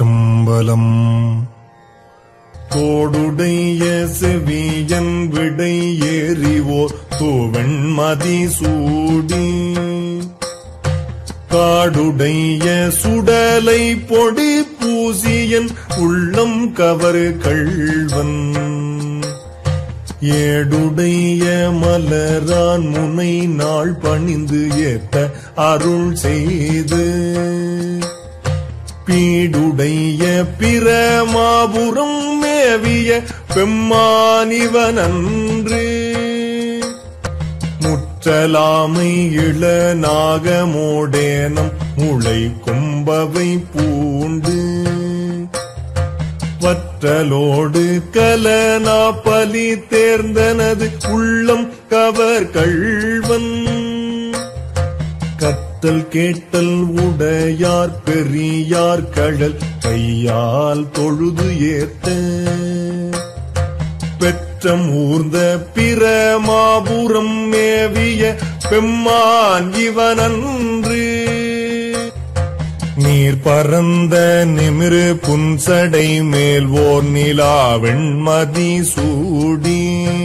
திருச்சிற்றம்பலம் தோடுடைய செவியன் விடை ஏறிவோர் தூவெண்மதி சூடி காடுடைய சுடலை பொடி பூசியன் உள்ளம் கவர் கள்வன் ஏடுடைய மலரான் முனை நாள் பணிந்து ஏத்த அருள் செய்து பீடுடைய பிரமாபுரம் மேவிய பெம்மானிவனன்று முற்றலாமை இள நாகமோடேனம் முளை கும்பவை பூண்டு வற்றலோடு கலனா பலி தேர்ந்தனது உள்ளம் கவர் கள்வன் கத்தல் கேட்டல் உடையார் பெரியார் கழல் கையால் தொழுது ஏத்த பெற்றம் ஊர்ந்த பிரமாபுரம் மேவிய பெம்மான் இவனன்று நீர் பறந்த நிமிரு புன்சடை மேல் ஓர் நிலா வெண்மதி சூடி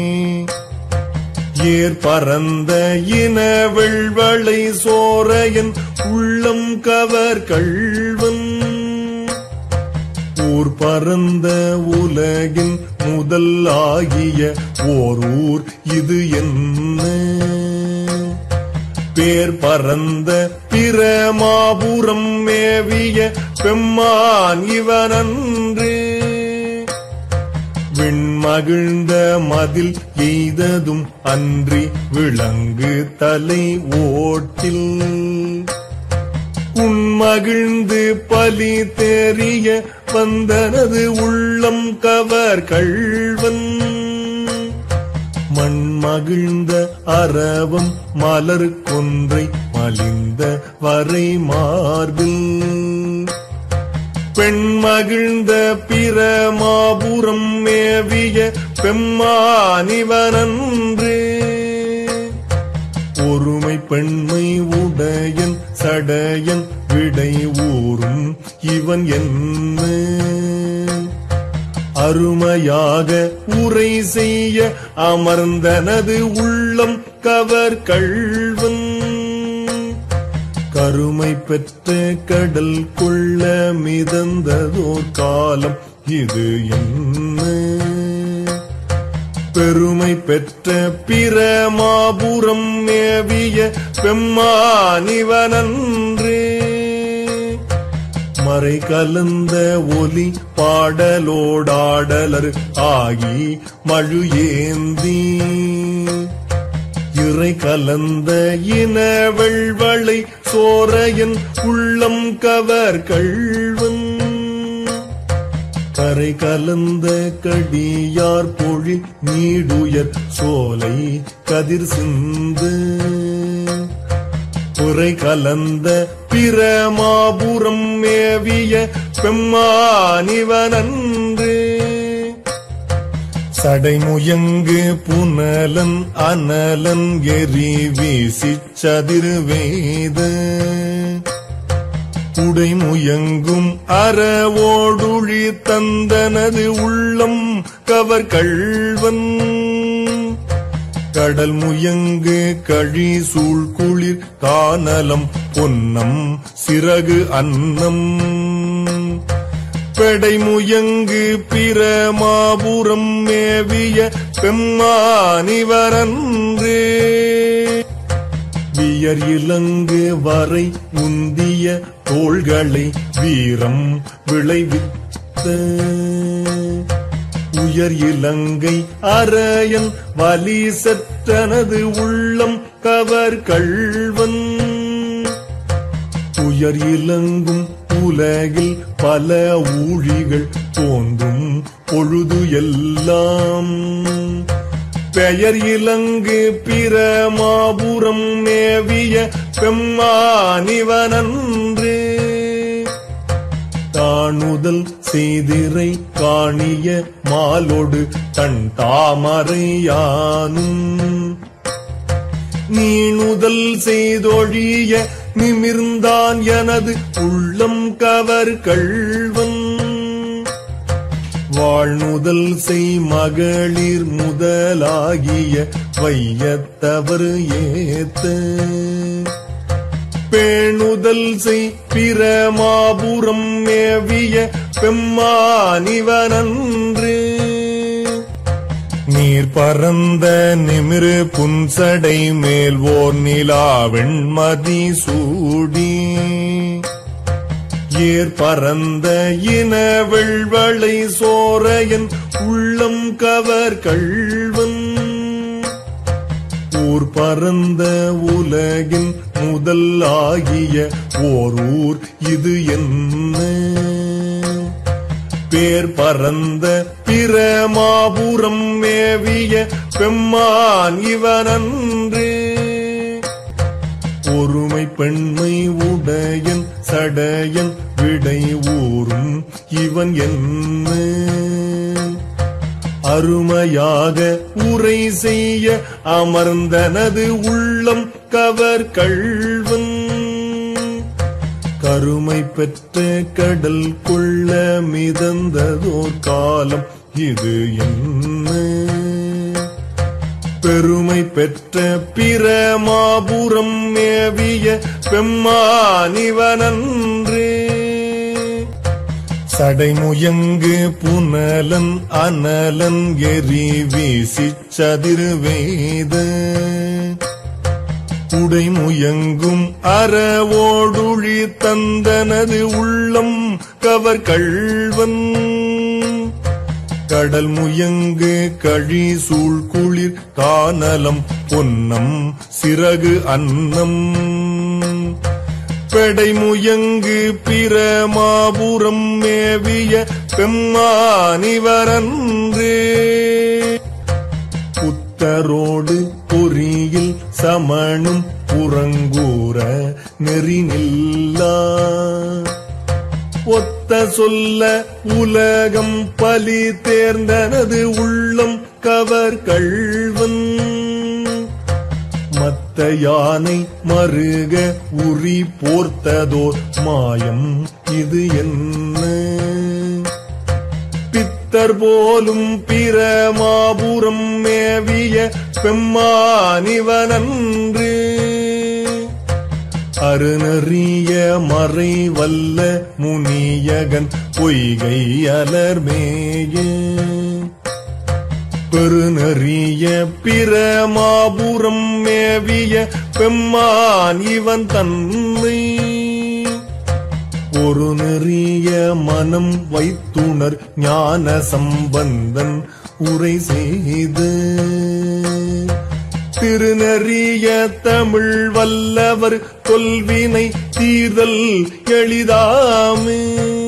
ஏர் பறந்த இன வெள்வளை சோரையன் உள்ளம் கவர் கள்வன் ஊர் பறந்த உலகின் முதல் ஆகிய ஓர் ஊர் இது என்ன பேர் பறந்த பிரமாபுரம் மேவிய பெம்மான் இவனன்று விண்மகிழ்ந்த மதில் எய்ததும் அன்றி விளங்கு தலை ஓட்டில் உண்மகிழ்ந்து பலி தெரிய வந்தனது உள்ளம் கவர் கள்வன் மண்மகிழ்ந்த அரவம் மலர் கொன்றை மலிந்த வரை மார்பில் பெண் மகிழ்ந்த பிரமாபுரம் மேவிய பெம்மானிவனன்று ஒருமை பெண்மை உடையன் சடையன் விடை ஊரும் இவன் என்ன அருமையாக உரை செய்ய அமர்ந்தனது உள்ளம் கவர் கள்வன் கருமை பெற்ற கடல் கொள்ள மிதந்ததோர் காலம் இது என்ன பெருமை பெற்ற பிரமாபுரம் மேவிய பெம்மானிவனன்று மறை கலந்த ஒலி பாடலோடாடலர் ஆகி மழு ஏந்தி இறை கலந்த இன வெள்வளை சோரையன் உள்ளம் கவர் கள்வன் கரை கலந்த கடியார் பொழி நீடுயர் சோலை கதிர் சிந்து புரை கலந்த பிரமாபுரம் மேவிய பெம்மானிவனன்று சடைமுயங்கு புனலன் அனலன் எரி வீசிச் சதிர்வேத உடைமுயங்கும் அறவோடுழி தந்தனது உள்ளம் கவர் கள்வன் கடல் முயங்கு கழி சூழ் குளிர் கானலம் பொன்னம் சிறகு அன்னம் பெடை முயங்கு பிரமாபுரம் மேவிய பெம்மானிவரன்று வியர் இலங்கு வரை உந்திய தோள்களை வீரம் விளைவித்த உயர் இலங்கை அரையன் வலி செற்றனது உள்ளம் கவர் கள்வன் உயர் இலங்கும் உலகில் பல ஊழிகள் தோன்றும் பொழுது எல்லாம் பெயர் இலங்கு பிரமாபுரம் மேவிய பெம்மானிவனன்று தாணுதல் செய்திரை காணிய மாலோடு தன் தாமரையானும் நீணுதல் செய்தொழிய நிமிர்ந்தான் எனது உள்ளம் கவர் கள்வன் வாழ்நுதல் செய் மகளிர் முதலாகிய வையத்தவர் ஏத்த பேணுதல் செய் பிரமாபுரம் மேவிய பெம்மானிவனன்று நீர் பறந்த நிமிரு புன்சடை மேல் ஓர் நிலா வெண்மதி சூடி ஏர் பறந்த இன வெள்வளை சோரையன் உள்ளம் கவர் கள்வன் ஊர் பறந்த உலகின் முதல் ஆகிய ஓர் ஊர் இது என்ன பேர் பறந்த பிரமாபுரம் மேவிய பெம்மான் இவனன்று ஒருமை பெண்மை உடையன் சடையன் விடை ஊரும் இவன் என்ன அருமையாக உரை செய்ய அமர்ந்தனது உள்ளம் கவர் கள்வன் கருமை பெற்ற கடல் கொள்ள மிதந்ததோர் காலம் இது என்ன பெருமை பெற்ற பிரமாபுரம் மேவிய பெம்மானிவனன்று சடைமுயங்கு புனலன் அனலன் எரி வீசிச் சதிர்வேத உடைமுயங்கும் அறவோடுழி தந்தனது உள்ளம் கவர் கள்வன் கடல் முயங்கு கழி சூழ் குளிர் கானலம் பொன்னம் சிறகு அன்னம் பெடைமுயங்கு பிரமாபுரம் மேவிய பெம்மானிவரன்று புத்தரோடு பொறியில் சமணும் புறங்கூற நெறிநில்லா ஒத்த சொல்ல உலகம் பலி தேர்ந்தனது உள்ளம் கவர் கள்வன் மத்த யானை மருக உரி போர்த்ததோர் மாயம் இது என்ன பித்தர் போலும் பிரமாபுரம் மேவிய பெம்மானிவனன்று அருணறிய மறை வல்ல முனியகன் பொய்கை அலர்மேய பெருநறிய பிரமாபுரம் மேவிய பெம்மான் இவன் தன்னை ஒரு நெறிய மனம் வைத்துணர் ஞான சம்பந்தன் உரை செய்து திருநறிய தமிழ் வல்லவர் கொல்வினை தீர்தல் எளிதாமே